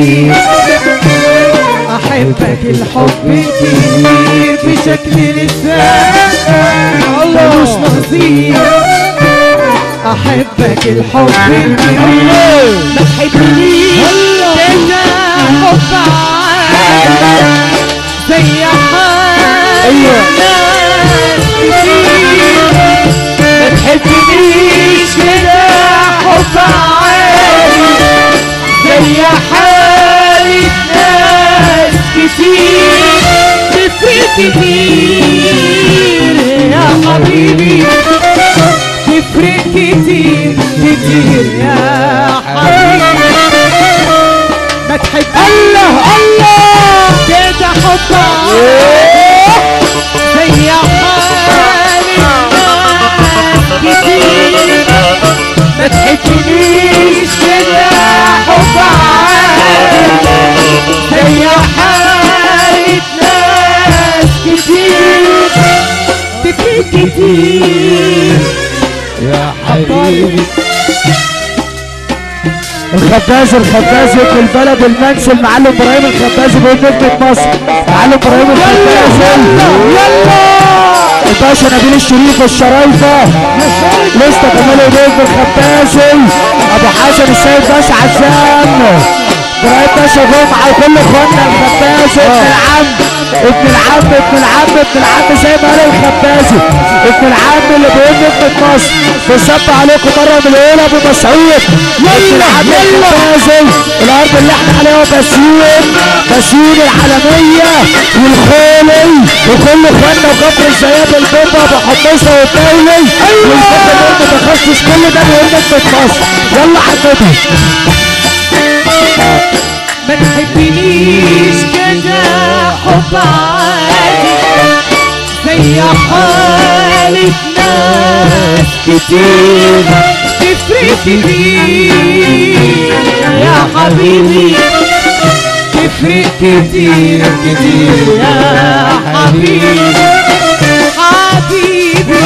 كتير احبك الحب كتير بشكل لسان ملوش نظير احبك الحب كتير ما تحبنيش كده حب عادي زي حال ناس كتير ما تحبنيش كده حب عادي زي حالة ناس كتير تفرق كتير يا حبيبي تفرق كتير كتير يا حبيبي ما تحب الله الله كده حب زي حالة ناس كتير ما تحبنيش كده حب عادي زي حالة ناس كتير تفرق كتير يا حبيبي الخباز الخباز ابن البلد المنسي المعلم ابراهيم الخباز ابن نجمة مصر معلم ابراهيم الخباز يلا الباشا نبيل الشريف الشرايفة لسه كمال ابن الخبازي ابو حسن السيد باشا عزام ابراهيم باشا جمعة وكل اخواننا الخبازي ابن العم ابن العم ابن العم ابن العم زي ما قال الخبازي ابن العم اللي بيقول نجمة مصر بيصب عليكم مرة من الاولى ابو مسعود ابن العم الخبازي الارض اللي احنا عليها بسيون بسيون العالمية والخولي وكل اخواننا وكفر الزياد البيضة ابو حمصة والدولي والفضل المتخصص كل ده بيقول نجمة مصر يلا حبيبي ما تحبنيش كده حب عادي زي حالة ناس كتير تفرق كتير يا حبيبي تفرق كتير كتير يا حبيبي حبيبي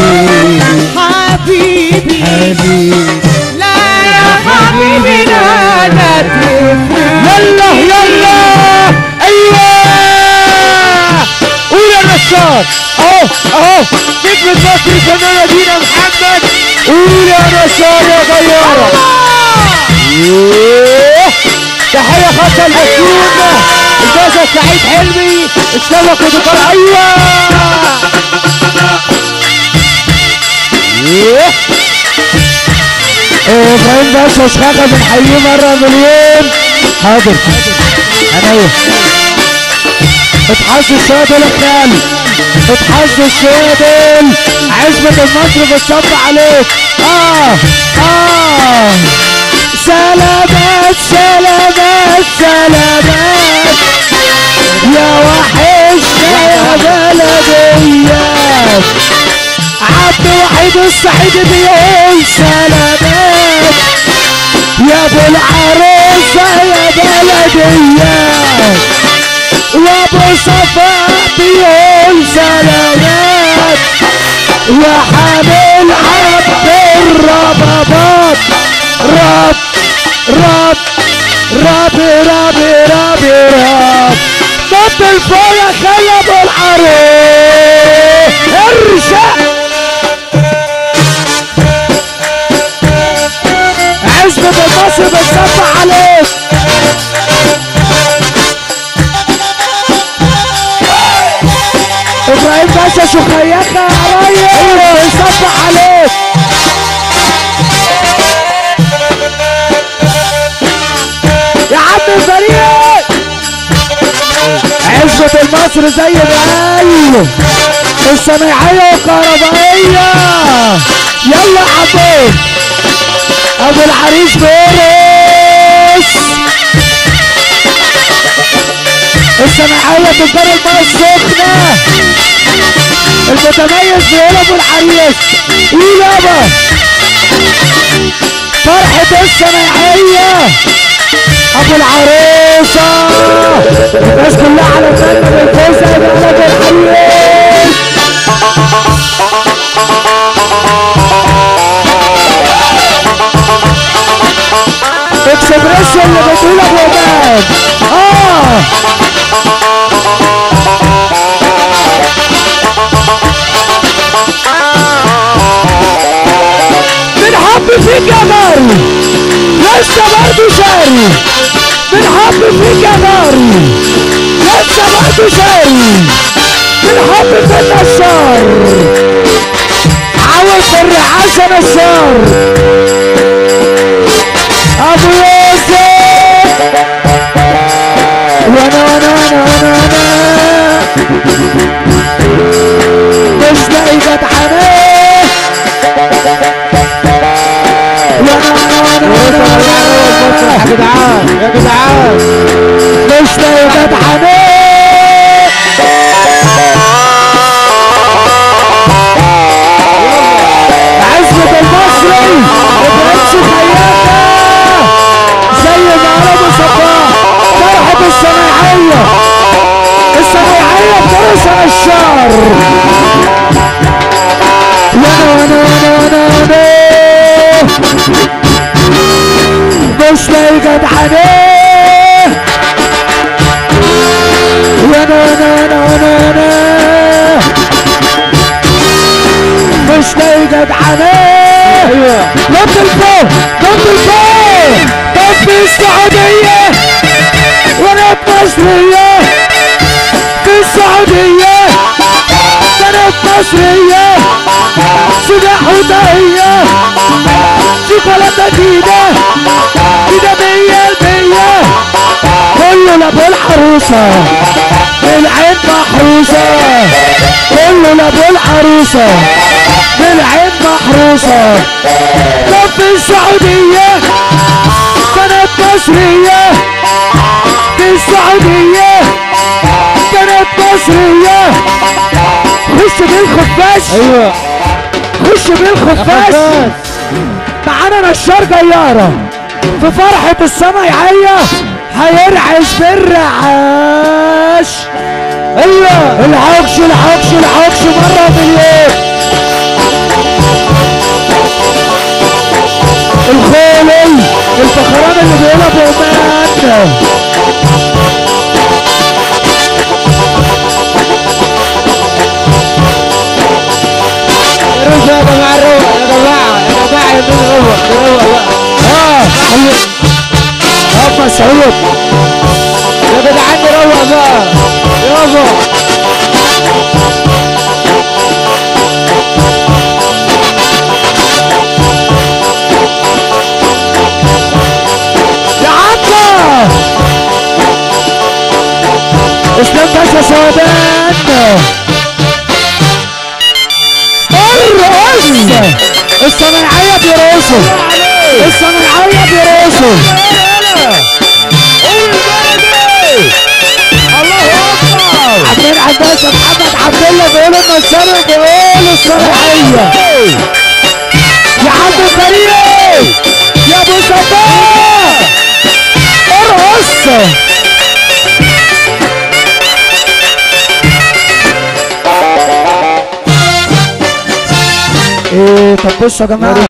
حبيبي لا يا حبيبي لا لا تفرق يلا يلا ايوه قول يا نشاط اهو اهو نجم مصر الفنانة دينا محمد قول يا نشاط يا غيارة يوه. تحية خاصة لمسيون الباشا سعيد حلمي اتسلق ودكار ايوه يوه. إيه، ابراهيم باشا شخاخة بنحييه مرة مليون حاضر عينيا اتحظ الشوية دول يا خالي اتحظ الشوية دول عزبة المصري بتصب عليك اه اه سلامات سلامات سلامات يا وحشنا يا بلديات عبد وحيد السعيد بيقول سلامات يا ابو العروسة يا بلديات وابو صفاء بيقول سلامات يا حامل عبد الربابات رب رب رب رب رب رب نط الفوق خلى ابو العروس ارشق عزبة المصري بتصفى عليك ابراهيم باشا شخيخة يا ريس بيصفى عليك يا عم الفريق عزبة المصري زي ما قال الصنايعية والكهربائية يلا يا عمو ابو العريس بيرس الصناعية تجار الماء السخنة المتميز بيقول ابو العريس قول يابا فرحة الصناعية ابو العروسة الناس كلها على سنة الفوز ابو العريس اكسبريسو اللي بتقول ابو عباس الحسن اه بنحب فيك يا ناري لسه برضه شاري بنحب فيك يا ناري لسه برضه شاري بنحب في النشار عاوز في الرعاشة نشار ابو يوسف وانا وانا وانا وانا وانا مش لاقي جدعنة وانا وانا وانا وانا يا وانا جدعان يا جدعان مش لاقي جدعنة عزة المصري ابراهيم خياطة زي ما قال صفاء فرحة الصنايعية الصنايعية بترسل الشعر وانا وانا وانا وانا وانا مش لاقي جدعنة وانا وانا وانا وانا وانا مش لاقي جدعنة ايوه نط الفوق نط الفوق طب في السعودية ونط مصرية في السعودية كانت مصرية سباح وطهية شوكولاتة جديدة كده مية المية كله لابو العروسة بالعين محروسة كله لابو العروسة بالعين محروسة طب في السعودية كانت مصرية في السعودية كانت مصرية خش بالخفاش ايوه خش بالخفاش خفاش. معانا نشار جيارة في فرحة الصنايعية هيرعش بالرعاش ايوه العكش العكش العكش مرة في اليوم الخولي الفخران اللي بيقولها بأمان روح يا جماعه روح يا جماعه يا جماعه يا مين روح روح بقى اه اه مسعود يا جدعان روح بقى يابا يا عطا اسلام باشا سودان ارقص الصنايعية بيرقصوا الصنايعية بيرقصوا عبد عباس محمد عبد الله بيقول النصارى بيقول الصنايعية يا عم كريم يا ابو صفاء ارقص ايه طب بصوا يا جماعه